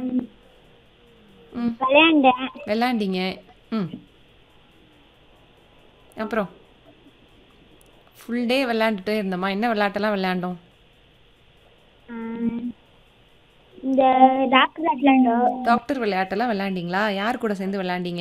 ம், ம் விளையாண்டேன் விளாண்டிங்க ம் அப்புறம் ஃபுல் டே விளையாண்டுட்டே இருந்தோமா என்ன விளையாட்டெல்லாம் விளையாண்டோம் ம், இந்த டாக்டர் விளையாண்டோம் டாக்டர் விளையாட்டெல்லாம் விளையாண்டிங்களா யார் கூட சேர்ந்து விளையாண்டீங்க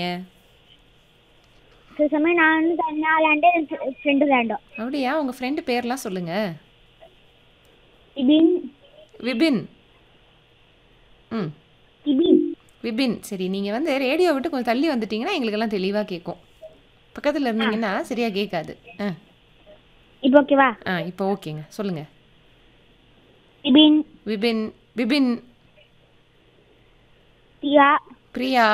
சில சமயம் நான் வந்து தனியாக விளையாண்டு ஃப்ரெண்டு விளையாண்டோம் அப்படியா உங்கள் ஃப்ரெண்டு பேர்லாம் சொல்லுங்கள் டிபின் விபின் ம் டிபின் விபின் சரி நீங்கள் வந்து ரேடியோ விட்டு கொஞ்சம் தள்ளி வந்துட்டீங்கன்னா எங்களுக்கெல்லாம் தெளிவாக கேட்கும் பக்கத்தில் இருந்தீங்கன்னா சரியாக கேட்காது ஆ இப்போ ஓகேவா ஆ இப்போ ஓகேங்க சொல்லுங்கள் டிபின் விபின் விபின் தியா பிரியா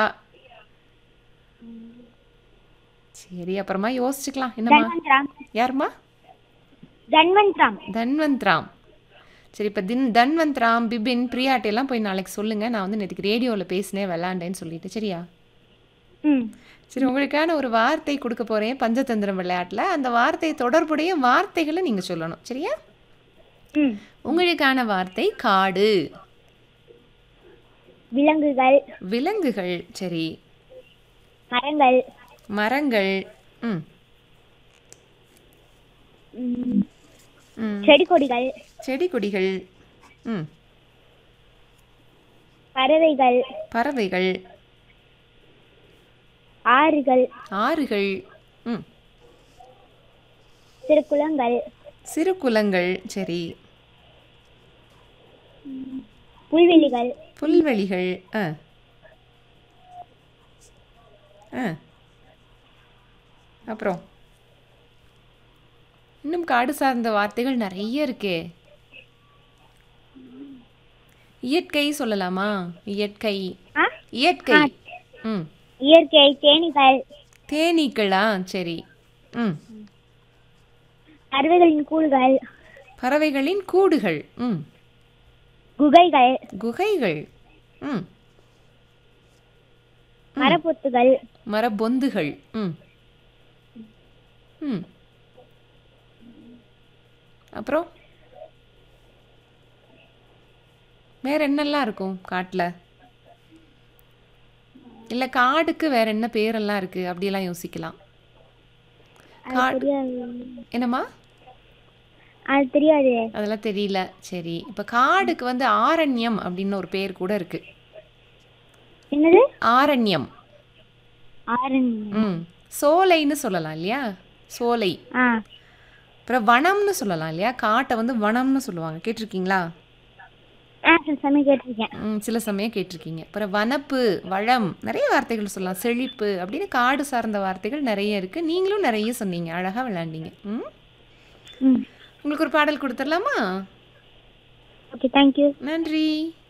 சரி அப்புறமா யோசிச்சுக்கலாம் என்னம்மா தன்வந்த்ராம் யாரும்மா தன்வந்த்ராம் தன்வந்த் ராம் சரி இப்போ தின் தன்வந்த் ராம் பிபின் பிரியாட்டெல்லாம் போய் நாளைக்கு சொல்லுங்கள் நான் வந்து நேற்றுக்கு ரேடியோவில் பேசினேன் விளாண்டேன்னு சொல்லிட்டு சரியா ம் சரி உங்களுக்கான ஒரு வார்த்தை கொடுக்க போகிறேன் பஞ்சதந்திரம் விளையாட்டில் அந்த வார்த்தை தொடர்புடைய வார்த்தைகளை நீங்கள் சொல்லணும் சரியா ம் உங்களுக்கான வார்த்தை காடு விலங்குகள் விலங்குகள் சரி மரங்கள் மரங்கள் ம் ம், ம் செடி கொடிகள் செடி கொடிகள் ம் பறவைகள் பறவைகள் ஆறுகள் ஆறுகள் ம் சிறு குளங்கள் சிறு குளங்கள் சரி புல்வெளிகள் புல்வெளிகள் ஆ ஆ அப்புறம் இன்னும் காடு சார்ந்த வார்த்தைகள் நிறைய இருக்கே இயற்கை சொல்லலாமா இயற்கை ஆ இயற்கை ம் இயற்கை தேனீகள் தேனீக்களா சரி ம் பறவைகளின் கூடுகள் பறவைகளின் கூடுகள் ம் குகைகள் குகைகள் ம் மரப்பொத்துகள் மரபொந்துகள் ம் ம் அப்புறம் வேற என்னெல்லாம் இருக்கும் காட்டில் இல்லை காடுக்கு வேற என்ன பேரெல்லாம் இருக்கு அப்படியெல்லாம் யோசிக்கலாம் அது கா- தெரியாது என்னம்மா அது தெரியாது அதெல்லாம் தெரியல சரி இப்போ காடுக்கு வந்து ஆரண்யம் அப்படின்னு ஒரு பேர் கூட இருக்கு என்னது ஆரண்யம் ஆரஞ்சு ம் சோலைன்னு சொல்லலாம் இல்லையா சோலை ஆ அப்புறம் வனம்னு சொல்லலாம் இல்லையா காட்டை வந்து வனம்னு சொல்லுவாங்க கேட்டிருக்கீங்களா ஆ சில சமயம் கேட்டிருக்கேன் ம், சில சமயம் கேட்டிருக்கீங்க அப்புறம் வனப்பு வளம் நிறைய வார்த்தைகள் சொல்லலாம் செழிப்பு அப்படின்னு காடு சார்ந்த வார்த்தைகள் நிறைய இருக்குது நீங்களும் நிறைய சொன்னீங்க அழகாக விளையாண்டீங்க ம் ம் உங்களுக்கு ஒரு பாடல் கொடுத்துடலாமா ஓகே தேங்க்யூ நன்றி